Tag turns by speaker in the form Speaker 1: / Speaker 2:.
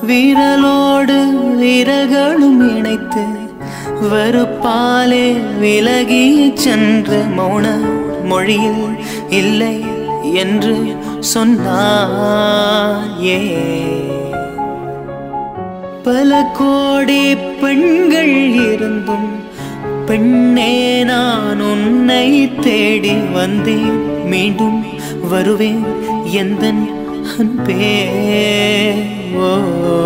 Speaker 1: விரலோடு விரல்களும் இணைத்து வெறுப்பாலே விலகி சென்ற மௌன மொழியில் இல்லை என்று சொன்னாயே பல கோடி பெண்கள் இருந்தும் பெண்ணே நான் உன்னை தேடி வந்தேன் மீண்டும் வருவேன் எந்த அன்பே ஓ